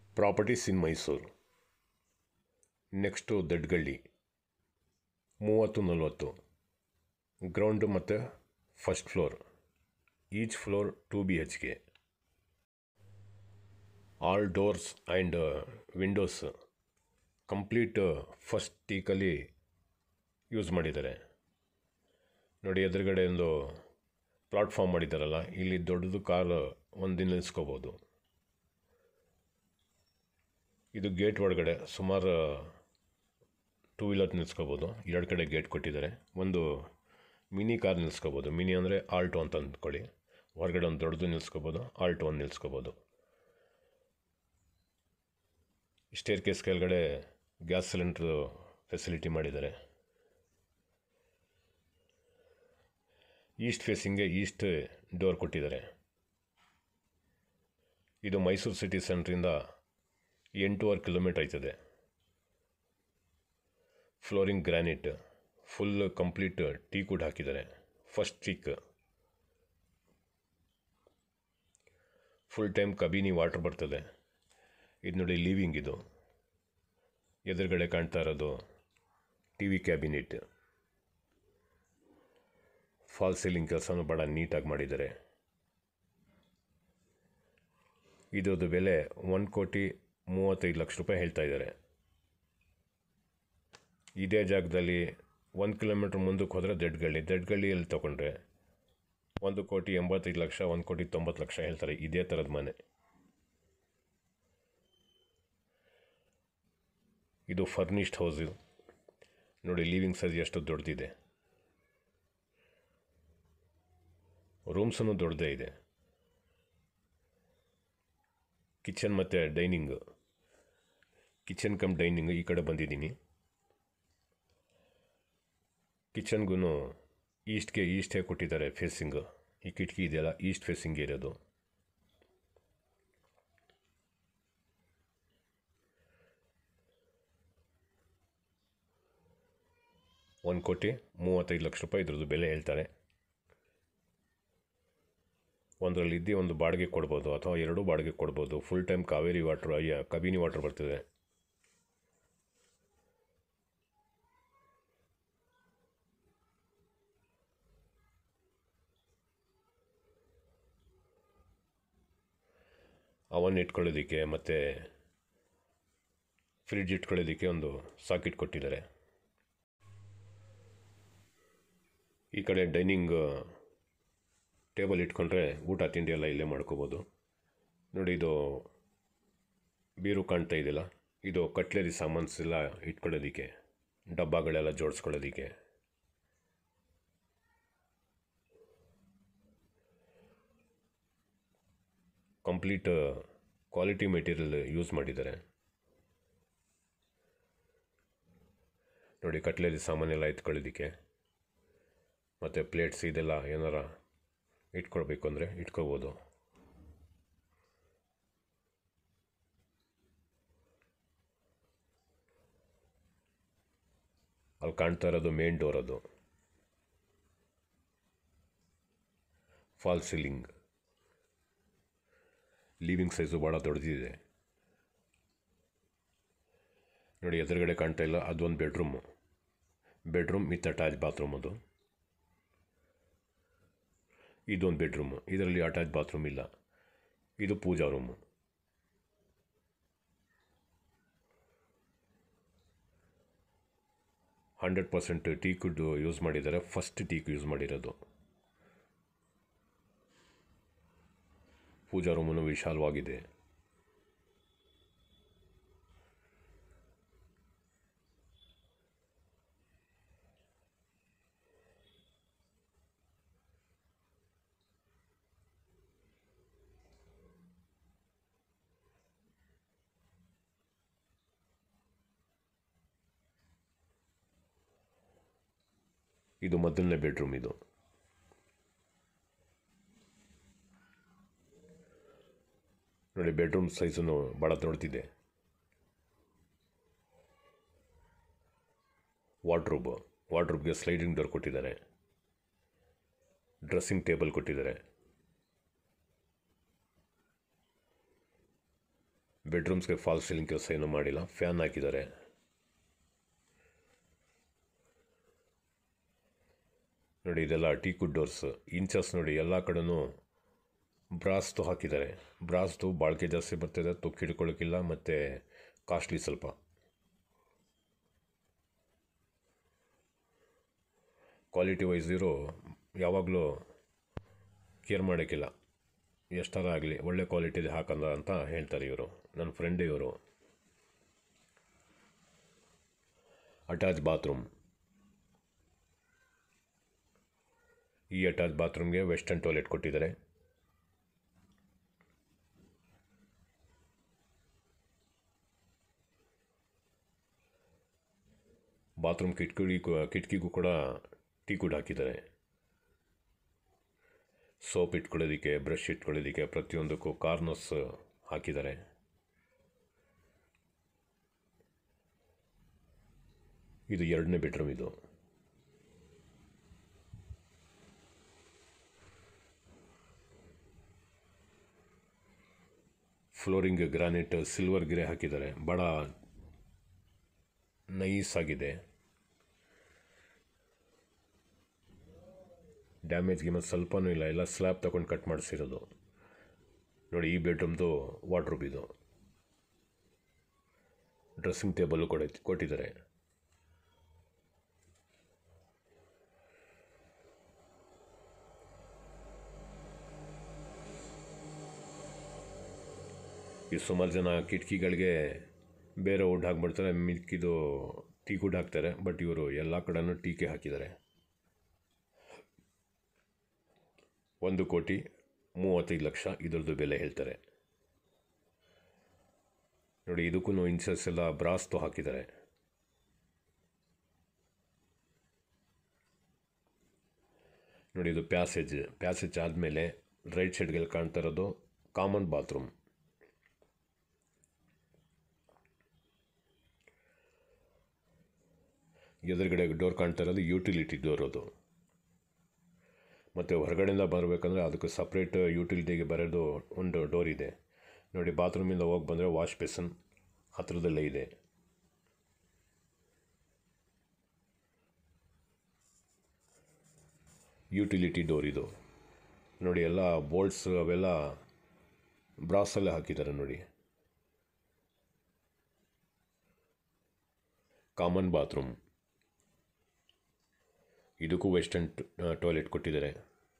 properties in Mysuru next Dadgalli ಮೂವತ್ತು ನಲವತ್ತು ground ಮತ್ತು first floor each floor two B H K all doors and windows complete first ಟೀಕಲ್ಲಿ use ಮಾಡಿದ್ದಾರೆ ನೋಡಿ ಎದುರುಗಡೆ ಒಂದು ಪ್ಲಾಟ್ಫಾರ್ಮ್ ಮಾಡಿದ್ದಾರಲ್ಲ ಇಲ್ಲಿ ದೊಡ್ಡದು ಕಾರ್ ಒಂದು ನಿಲ್ಲಿಸ್ಕೋಬೋದು ಇದು ಗೇಟ್ ಒಳಗಡೆ ಸುಮಾರು ಟೂ ವೀಲರ್ ನಿಲ್ಲಿಸ್ಕೋಬೋದು ಎರಡು ಕಡೆ ಗೇಟ್ ಕೊಟ್ಟಿದ್ದಾರೆ ಒಂದು ಮಿನಿ ಕಾರ್ ನಿಲ್ಲಿಸ್ಕೋಬೋದು ಮಿನಿ ಅಂದರೆ ಆಲ್ಟೋ ಅಂತ ಅಂದ್ಕೊಳ್ಳಿ ಹೊರಗಡೆ ಒಂದು ದೊಡ್ಡದು ನಿಲ್ಲಿಸ್ಕೋಬೋದು ಆಲ್ಟೋ ಒಂದು ನಿಲ್ಲಿಸ್ಕೋಬೋದು ಸ್ಟೇರ್ ಕೇಸ್ ಕೆಳಗಡೆ ಗ್ಯಾಸ್ ಸಿಲಿಂಡ್ರು ಫೆಸಿಲಿಟಿ ಮಾಡಿದ್ದಾರೆ ಈಸ್ಟ್ ಫೇಸಿಂಗ್ಗೆ ಈಸ್ಟ್ ಡೋರ್ ಕೊಟ್ಟಿದ್ದಾರೆ ಇದು ಮೈಸೂರು ಸಿಟಿ ಸೆಂಟ್ರಿಂದ ಎಂಟೂವರೆ ಕಿಲೋಮೀಟ್ರ್ ಆಯ್ತದೆ flooring granite full complete teak ಕೂಡ ಹಾಕಿದ್ದಾರೆ first teak full time Kabini water ಬರ್ತದೆ ಇದು ನೋಡಿ ಲೀವಿಂಗ್ ಇದು ಎದುರುಗಡೆ ಕಾಣ್ತಾ ಇರೋದು T V cabinet false ceiling ಕೆಲಸನೂ ಭಾಳ ನೀಟಾಗಿ ಮಾಡಿದ್ದಾರೆ ಇದ್ರದ್ದು ಬೆಲೆ ಒಂದು ಕೋಟಿ ಮೂವತ್ತೈದು ಲಕ್ಷ ರೂಪಾಯಿ ಹೇಳ್ತಾ ಇದ್ದಾರೆ ಇದೇ ಜಾಗದಲ್ಲಿ ಒಂದು ಕಿಲೋಮೀಟ್ರ್ ಮುಂದಕ್ಕೆ ಹೋದರೆ ದಡ್ಗಳ್ಳಿ ದಡ್ಗಳ್ಳಿಯಲ್ಲಿ ತೊಗೊಂಡ್ರೆ ಒಂದು ಕೋಟಿ ಎಂಬತ್ತೈದು ಲಕ್ಷ ಒಂದು ಕೋಟಿ ತೊಂಬತ್ತು ಲಕ್ಷ ಹೇಳ್ತಾರೆ ಇದೇ ಥರದ ಮನೆ ಇದು ಫರ್ನಿಷ್ಡ್ ಹೌಸ್ ಇದು ನೋಡಿ ಲಿವಿಂಗ್ ಸೈಜ್ ಎಷ್ಟು ದೊಡ್ಡದಿದೆ ರೂಮ್ಸನ್ನು ದೊಡ್ಡದೇ ಇದೆ ಕಿಚನ್ ಮತ್ತು ಡೈನಿಂಗ್ ಕಿಚನ್ ಕಮ್ ಡೈನಿಂಗ್ ಈ ಕಡೆ ಬಂದಿದ್ದೀನಿ ಕಿಚನ್ಗೂ ಈಸ್ಟ್ಗೆ ಈಸ್ಟೇ ಕೊಟ್ಟಿದ್ದಾರೆ ಫೇಸಿಂಗು ಈ ಕಿಟಕಿ ಇದೆಯಲ್ಲ ಈಸ್ಟ್ ಫೇಸಿಂಗ್ ಇರೋದು ಒಂದು ಕೋಟಿ ಮೂವತ್ತೈದು ಲಕ್ಷ ರೂಪಾಯಿ ಇದ್ರದ್ದು ಬೆಲೆ ಹೇಳ್ತಾರೆ ಒಂದರಲ್ಲಿ ಇದ್ದು ಒಂದು ಬಾಡಿಗೆ ಕೊಡ್ಬೋದು ಅಥವಾ ಎರಡೂ ಬಾಡಿಗೆ ಕೊಡ್ಬೋದು ಫುಲ್ ಟೈಮ್ ಕಾವೇರಿ ವಾಟ್ರ್ ಅಯ್ಯ ಕಬಿನಿ ವಾಟ್ರ್ ಬರ್ತಿದೆ ಅವನ್ ಇಟ್ಕೊಳ್ಳೋದಕ್ಕೆ ಮತ್ತು ಫ್ರಿಡ್ಜ್ ಇಟ್ಕೊಳ್ಳೋದಕ್ಕೆ ಒಂದು ಸಾಕೆಟ್ ಕೊಟ್ಟಿದ್ದಾರೆ ಈ ಕಡೆ ಡೈನಿಂಗ್ ಟೇಬಲ್ ಇಟ್ಕೊಂಡ್ರೆ ಊಟ ತಿಂಡಿ ಎಲ್ಲ ಇಲ್ಲೇ ಮಾಡ್ಕೋಬೋದು ನೋಡಿ ಇದು ಬೀರು ಕಾಣ್ತಾ ಇದೆಯಲ್ಲ ಇದು ಕಟ್ಲೆರಿ ಸಾಮಾನ್ಸ್ ಎಲ್ಲ ಇಟ್ಕೊಳ್ಳೋದಕ್ಕೆ ಡಬ್ಬಗಳೆಲ್ಲ ಜೋಡಿಸ್ಕೊಳ್ಳೋದಕ್ಕೆ ಕಂಪ್ಲೀಟ್ ಕ್ವಾಲಿಟಿ ಮೆಟೀರಿಯಲ್ ಯೂಸ್ ಮಾಡಿದ್ದಾರೆ ನೋಡಿ ಕಟ್ಲೆರಿ ಸಾಮಾನೆಲ್ಲ ಇಟ್ಕೊಳ್ಳೋದಕ್ಕೆ ಮತ್ತು ಪ್ಲೇಟ್ಸ್ ಇದೆಲ್ಲ ಏನಾರ ಇಟ್ಕೊಳ್ಬೇಕು ಅಂದರೆ ಇಟ್ಕೋಬೋದು ಅಲ್ಲಿ ಕಾಣ್ತಾ ಇರೋದು ಮೇನ್ ಡೋರ್ ಅದು ಫಾಲ್ ಸೀಲಿಂಗ್ ಲಿವಿಂಗ್ ಸೈಜು ಭಾಳ ದೊಡ್ಡದಿದೆ ನೋಡಿ ಎದುರುಗಡೆ ಕಾಣ್ತಾ ಇಲ್ಲ ಅದೊಂದು bedroom bedroom with attach bathroom ಅದು ಇದೊಂದು ಬೆಡ್ರೂಮು ಇದರಲ್ಲಿ ಅಟ್ಯಾಚ್ ಬಾತ್ರೂಮ್ ಇಲ್ಲ ಇದು puja room hundred percent teakwood use ಮಾಡಿದ್ದಾರೆ ಫಸ್ಟ್ ಟೀಕ್ ಯೂಸ್ ಮಾಡಿರೋದು ಪೂಜಾ ರೂಮನ್ನು ವಿಶಾಲವಾಗಿದೆ ಇದು ಮೊದಲನೇ ಬೆಡ್ರೂಮ್ ಇದು ನೋಡಿ ಬೆಡ್ರೂಮ್ ಸೈಜನ್ನು ಭಾಳ ದೊಡ್ಡದಿದೆ ವಾರ್ಡ್ರೂಬ್ ವಾರ್ಡ್ರೂಬ್ಗೆ ಸ್ಲೈಡಿಂಗ್ ಡೋರ್ ಕೊಟ್ಟಿದ್ದಾರೆ ಡ್ರೆಸ್ಸಿಂಗ್ ಟೇಬಲ್ ಕೊಟ್ಟಿದ್ದಾರೆ ಬೆಡ್ರೂಮ್ಸ್ಗೆ ಫಾಲ್ ಸೀಲಿಂಗ್ ಕೆಲಸ ಏನೂ ಮಾಡಿಲ್ಲ ಫ್ಯಾನ್ ಹಾಕಿದ್ದಾರೆ ನೋಡಿ ಇದೆಲ್ಲ ಟೀಕುಡ್ ಡೋರ್ಸ್ ಇಂಚಸ್ ನೋಡಿ ಎಲ್ಲ ಕಡೆನೂ ಬ್ರಾಸ್ತು ಹಾಕಿದ್ದಾರೆ ಬ್ರಾಸ್ತು ಬಾಳಿಕೆ ಜಾಸ್ತಿ ಬರ್ತಿದೆ ತುಕ್ಕು ಹಿಡ್ಕೊಳ್ಳೋಕ್ಕಿಲ್ಲ ಮತ್ತು ಕಾಸ್ಟ್ಲಿ ಸ್ವಲ್ಪ ಕ್ವಾಲಿಟಿ ವೈಸ್ ಇರೋ ಯಾವಾಗಲೂ ಕೇರ್ ಮಾಡೋಕ್ಕಿಲ್ಲ ಎಷ್ಟಾರ ಆಗಲಿ ಒಳ್ಳೆ ಕ್ವಾಲಿಟಿದು ಹಾಕಂದ ಅಂತ ಹೇಳ್ತಾರೆ ಇವರು ನನ್ನ ಫ್ರೆಂಡ್ ಇವರು ಅಟ್ಯಾಚ್ ಬಾತ್ರೂಮ್ ಈ ಅಟ್ಯಾಚ್ ಬಾತ್ರೂಮ್ಗೆ ವೆಸ್ಟರ್ನ್ ಟಾಯ್ಲೆಟ್ ಕೊಟ್ಟಿದ್ದಾರೆ ಬಾತ್ರೂಮ್ ಕಿಟಕಿ ಕಿಟಕಿಗೂ ಕೂಡ ಟೀ ಕೂಡ ಹಾಕಿದ್ದಾರೆ ಸೋಪ್ ಇಟ್ಕೊಳ್ಳೋದಕ್ಕೆ ಬ್ರಷ್ ಇಟ್ಕೊಳ್ಳೋದಕ್ಕೆ ಪ್ರತಿಯೊಂದಕ್ಕೂ ಕಾರ್ನರ್ಸ್ ಹಾಕಿದ್ದಾರೆ ಇದು ಎರಡನೇ ಬೆಡ್ರೂಮ್ ಇದು ಫ್ಲೋರಿಂಗ್ ಗ್ರಾನೈಟ್ ಸಿಲ್ವರ್ ಗಿರೆ ಹಾಕಿದ್ದಾರೆ ಭಾಳ ನೈಸ್ ಆಗಿದೆ ಡ್ಯಾಮೇಜ್ ಗಿಮೇಜ್ ಸ್ವಲ್ಪನೂ ಇಲ್ಲ ಎಲ್ಲ ಸ್ಲ್ಯಾಬ್ ತಗೊಂಡು ಕಟ್ ಮಾಡಿಸಿರೋದು ನೋಡಿ ಈ ಬೆಡ್ರೂಮ್ದು ವಾರ್ಡ್ರೂಬ್ ಇದು ಡ್ರೆಸ್ಸಿಂಗ್ ಟೇಬಲ್ಲು ಕೊಡ ಕೊಟ್ಟಿದ್ದಾರೆ ಈ ಸುಮಾರು ಜನ ಕಿಟಕಿಗಳಿಗೆ ಬೇರೆ ವುಡ್ ಹಾಕ್ಬಿಡ್ತಾರೆ ಮಿಕ್ಕಿದು ಟೀ ವುಡ್ ಹಾಕ್ತಾರೆ ಬಟ್ ಇವರು ಎಲ್ಲ ಕಡೆನೂ ಟೀಕೆ ಹಾಕಿದ್ದಾರೆ ಒಂದು ಕೋಟಿ ಮೂವತ್ತೈದು ಲಕ್ಷ ಇದರದ್ದು ಬೆಲೆ ಹೇಳ್ತಾರೆ ನೋಡಿ ಇದಕ್ಕೂ ಇನ್ಸಸ್ ಎಲ್ಲ ಬ್ರಾಸ್ತು ಹಾಕಿದ್ದಾರೆ ನೋಡಿ ಇದು ಪ್ಯಾಸೇಜ್ ಪ್ಯಾಸೇಜ್ ಆದಮೇಲೆ ರೈಟ್ ಸೈಡ್ಗೆ ಕಾಣ್ತಾ ಇರೋದು ಕಾಮನ್ ಬಾತ್ರೂಮ್ ಎದುರುಗಡೆ ಡೋರ್ ಕಾಣ್ತಾ ಇರೋದು ಯೂಟಿಲಿಟಿ ಡೋರ್ ಅದು ಮತ್ತು ಹೊರಗಡೆಯಿಂದ ಬರಬೇಕಂದ್ರೆ ಅದಕ್ಕೆ ಸಪ್ರೇಟ್ ಯೂಟಿಲಿಟಿಗೆ ಬರೋದು ಒಂದು ಡೋರ್ ಇದೆ ನೋಡಿ ಬಾತ್ರೂಮಿಂದ ಹೋಗಿ ಬಂದರೆ ವಾಶ್ ಬೇಸನ್ ಹತ್ತಿರದಲ್ಲೇ ಇದೆ ಯೂಟಿಲಿಟಿ ಡೋರ್ ಇದು ನೋಡಿ ಎಲ್ಲ ಬೋಲ್ಟ್ಸ್ ಅವೆಲ್ಲ ಬ್ರಾಸಲ್ಲೇ ಹಾಕಿದ್ದಾರೆ ನೋಡಿ ಕಾಮನ್ ಬಾತ್ರೂಮ್ ಇದಕ್ಕೂ ವೆಸ್ಟರ್ನ್ ಟಾಯ್ಲೆಟ್ ಕೊಟ್ಟಿದ್ದಾರೆ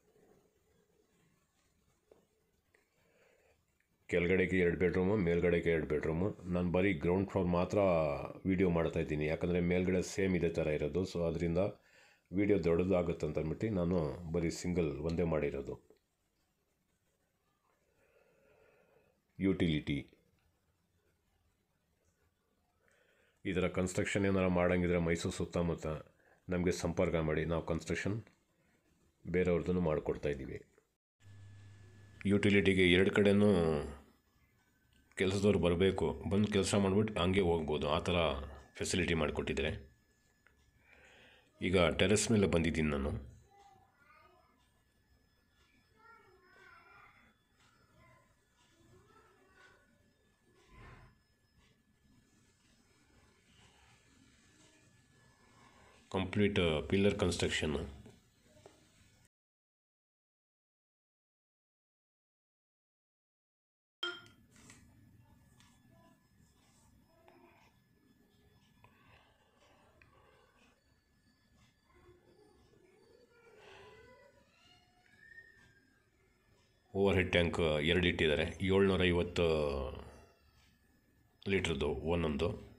ಕೆಳಗಡೆಗೆ ಎರಡು ಬೆಡ್ರೂಮು ಮೇಲ್ಗಡೆಗೆ ಎರಡು ಬೆಡ್ರೂಮು ನಾನು ಬರೀ ಗ್ರೌಂಡ್ ಫ್ಲೋರ್ ಮಾತ್ರ ವೀಡಿಯೋ ಮಾಡ್ತಾ ಇದ್ದೀನಿ ಯಾಕಂದರೆ ಮೇಲ್ಗಡೆ ಸೇಮ್ ಇದೇ ಥರ ಇರೋದು ಸೊ ಅದರಿಂದ ವೀಡಿಯೋ ದೊಡ್ಡದಾಗುತ್ತೆ ಅಂತ ಅಂದ್ಬಿಟ್ಟು ನಾನು ಬರೀ ಸಿಂಗಲ್ ಒಂದೇ ಮಾಡಿರೋದು ಯುಟಿಲಿಟಿ ಇದರ ಕನ್ಸ್ಟ್ರಕ್ಷನ್ ಏನಾರು ಮಾಡಂಗಿದ್ರೆ ಮೈಸೂರು ಸುತ್ತಮುತ್ತ ನಮಗೆ ಸಂಪರ್ಕ ಮಾಡಿ ನಾವು ಕನ್ಸ್ಟ್ರಕ್ಷನ್ ಬೇರೆಯವ್ರದ್ದು ಮಾಡಿಕೊಡ್ತಾ ಇದ್ದೀವಿ ಯುಟಿಲಿಟಿಗೆ ಎರಡು ಕಡೆನೂ ಕೆಲಸದವ್ರು ಬರಬೇಕು ಬಂದು ಕೆಲಸ ಮಾಡಿಬಿಟ್ಟು ಹಂಗೆ ಹೋಗ್ಬೋದು ಆ ಥರ ಫೆಸಿಲಿಟಿ ಮಾಡಿಕೊಟ್ಟಿದ್ದಾರೆ ಈಗ ಟೆರೆಸ್ ಮೇಲೆ ಬಂದಿದ್ದೀನಿ ನಾನು ಕಂಪ್ಲೀಟ್ ಪಿಲ್ಲರ್ ಕನ್ಸ್ಟ್ರಕ್ಷನ್ನು ಓವರ್ ಹೆಡ್ ಟ್ಯಾಂಕ್ ಎರಡು ಇಟ್ಟಿದ್ದಾರೆ ಏಳ್ನೂರ ಐವತ್ತು ಲೀಟ್ರದ್ದು ಒಂದೊಂದು